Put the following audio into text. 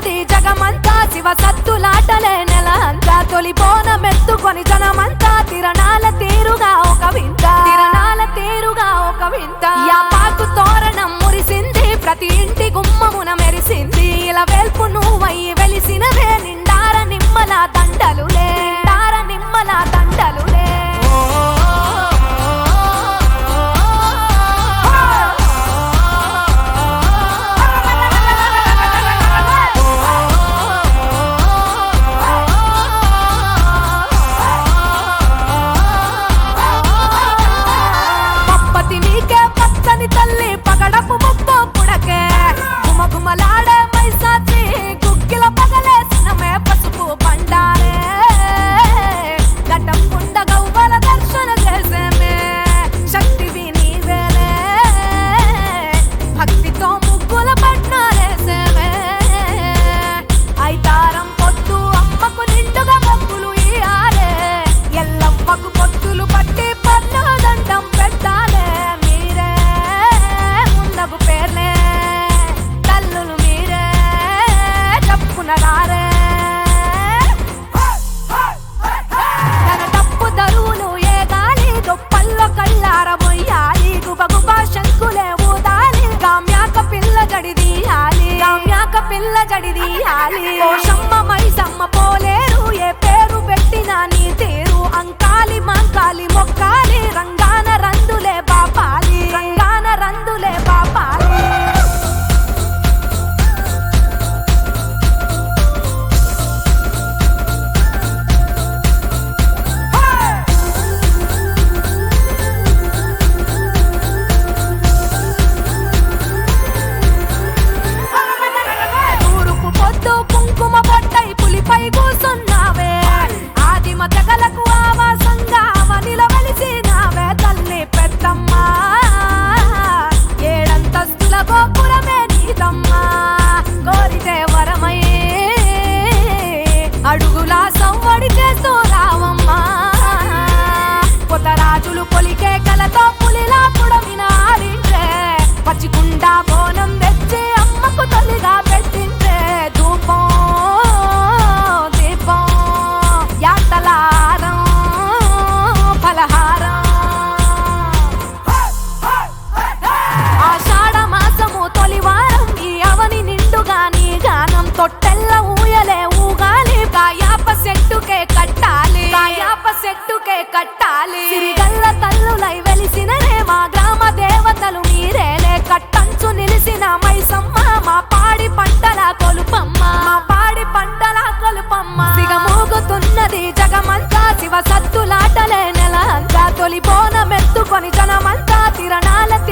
మోగుతున్నది జగమంతా శివ సత్తులాటలే నెల అంతా తొలి బోనమెత్తుకొని జనమంతా తిరణాల తీరుగా ఒక వింత తిరణాల తీరుగా ఒక వింత యాపాకు తోరణం మురిసింది ప్రతి ఇంటి గుమ్మమున మెరిసింది ఇలా వెల్పు నువ్వయ్యి వెలిసినవే నిండార నిమ్మల దండలులే నిండార నిమ్మల దండలులే పప్పతి నీకే పచ్చని తల్లి పగడపు ముప్పు పుడకే గుమగుమలాడే మైసాచి గుక్కిల పగలేసినమే పసుపు బండారే గడ్డం కుండ గవ్వల దర్శన చేసేమే శక్తివి నీవేలే భక్తితో ముగ్గుల పట్నాలేసేమే ఐతారం పొద్దు అమ్మకు నిండుగా మొక్కులు ఇయాలే ఎల్లమ్మకు పొత్తులు పట్టి పన్ను దండం పెట్టాలే మీరే ముందగు పేర్లే తల్లులు మీరే చెప్పునగారే తన తప్పు దరువులు ఏ గాలి దొప్పల్లో కళ్ళార మొయ్యాలి గుబగుబ శంకులే ఊదాలి కామ్యాక పిల్ల జడిదీయాలి కామ్యాక పిల్ల జడిదీయాలి పోషమ్మ మైసమ్మ పోలేరు ఏ పేరు పెట్టినా నీ తీరు అంకాలి మంకాలి మొక్కాలి రంగాన రందులే బాపాలి రంగాన రందులే బాపాలి తూరుపు పొద్దు కుంకుమ బొట్టై పులిపై కూసున్నావే ఆదిమ తెగలకు ఆవాసంగా అవనిల వెలిసినావే తల్లి పెద్దమ్మ ఏడంతస్తుల గోపురమే నీదమ్మా కోరితే వరమై అడుగులా సవ్వడి చేస్తూ రావమ్మా కొత్త రాజులు పొలికే కలతో పులిలా పుడమిన ఆడింటే పచ్చికుండా బోనం తెచ్చి అమ్మకు తొలిగా పెట్టింటే ధూపం దీపం యాతలారం ఫలహారం ఆషాఢ మాసము తొలివారం ఈ అవని నిండుగా నీ గానం తొట్టెల్ల ఊయలే ఊగాలి కాయాప చెట్టుకే కట్టాలి కాయాప చెట్టుకే కట్టాలి సిరిగల్ల తల్లులై వెలిసిననే మా గ్రామ దేవతలు మీరేలే కట్టంచు నిలిసిన మైసమ్మ మా పాడి పంటల కొలుపమ్మ మా పాడి పంటల కొలుపమ్మ సిగమోగుతున్నది జగమంతా శివ సత్తులాటలే నెల అంతా తొలి బోనమెత్తుకొని జనమంతా తిరణాల